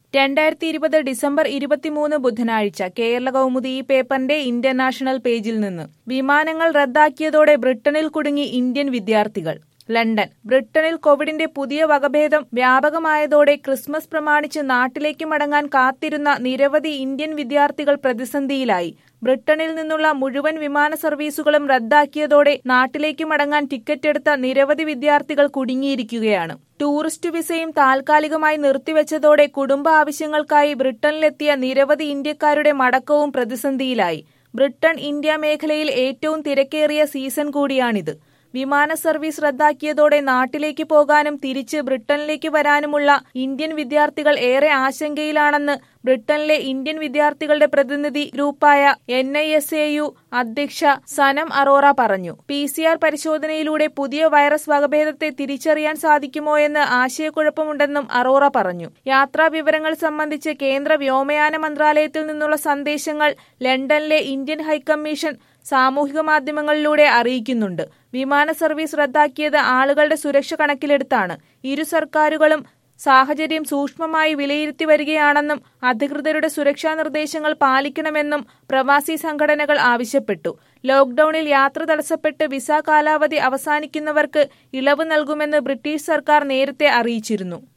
രണ്ടായിരത്തി ഇരുപത് ഡിസംബർ ഇരുപത്തിമൂന്ന് ബുധനാഴ്ച കേരള കൗമുദി ഈ പേപ്പറിന്റെ ഇന്റർനാഷണൽ പേജിൽ നിന്ന് വിമാനങ്ങൾ റദ്ദാക്കിയതോടെ ബ്രിട്ടനിൽ കുടുങ്ങി ഇന്ത്യൻ വിദ്യാർത്ഥികൾ ലണ്ടൻ ബ്രിട്ടനിൽ കോവിഡിന്റെ പുതിയ വകഭേദം വ്യാപകമായതോടെ ക്രിസ്മസ് പ്രമാണിച്ച് നാട്ടിലേക്ക് മടങ്ങാൻ കാത്തിരുന്ന നിരവധി ഇന്ത്യൻ വിദ്യാർത്ഥികൾ പ്രതിസന്ധിയിലായി ബ്രിട്ടനിൽ നിന്നുള്ള മുഴുവൻ വിമാന സർവീസുകളും റദ്ദാക്കിയതോടെ നാട്ടിലേക്ക് മടങ്ങാൻ ടിക്കറ്റ് എടുത്ത നിരവധി വിദ്യാർത്ഥികൾ കുടുങ്ങിയിരിക്കുകയാണ് ടൂറിസ്റ്റ് വിസയും താൽക്കാലികമായി നിർത്തിവെച്ചതോടെ കുടുംബ ആവശ്യങ്ങൾക്കായി ബ്രിട്ടനിലെത്തിയ നിരവധി ഇന്ത്യക്കാരുടെ മടക്കവും പ്രതിസന്ധിയിലായി ബ്രിട്ടൻ ഇന്ത്യ മേഖലയിൽ ഏറ്റവും തിരക്കേറിയ സീസൺ കൂടിയാണിത് വിമാന സർവീസ് റദ്ദാക്കിയതോടെ നാട്ടിലേക്ക് പോകാനും തിരിച്ച് ബ്രിട്ടനിലേക്ക് വരാനുമുള്ള ഇന്ത്യൻ വിദ്യാർത്ഥികൾ ഏറെ ആശങ്കയിലാണെന്ന് ബ്രിട്ടനിലെ ഇന്ത്യൻ വിദ്യാർത്ഥികളുടെ പ്രതിനിധി ഗ്രൂപ്പായ N I S A U അധ്യക്ഷ സനം അറോറ പറഞ്ഞു പി സി ആർ പരിശോധനയിലൂടെ പുതിയ വൈറസ് വകഭേദത്തെ തിരിച്ചറിയാൻ സാധിക്കുമോ എന്ന് ആശയക്കുഴപ്പമുണ്ടെന്നും അറോറ പറഞ്ഞു യാത്രാ വിവരങ്ങൾ സംബന്ധിച്ച് കേന്ദ്ര വ്യോമയാന മന്ത്രാലയത്തിൽ നിന്നുള്ള സന്ദേശങ്ങൾ ലണ്ടനിലെ ഇന്ത്യൻ ഹൈക്കമ്മീഷൻ സാമൂഹിക മാധ്യമങ്ങളിലൂടെ അറിയിക്കുന്നുണ്ട് വിമാന സർവീസ് റദ്ദാക്കിയത് ആളുകളുടെ സുരക്ഷ കണക്കിലെടുത്താണ് ഇരു സർക്കാരുകളും സാഹചര്യം സൂക്ഷ്മമായി വിലയിരുത്തി വരികയാണെന്നും അധികൃതരുടെ സുരക്ഷാ നിർദ്ദേശങ്ങൾ പാലിക്കണമെന്നും പ്രവാസി സംഘടനകൾ ആവശ്യപ്പെട്ടു ലോക്ഡൌണിൽ യാത്ര തടസ്സപ്പെട്ട് വിസ കാലാവധി അവസാനിക്കുന്നവർക്ക് ഇളവ് നൽകുമെന്ന് ബ്രിട്ടീഷ് സർക്കാർ നേരത്തെ അറിയിച്ചിരുന്നു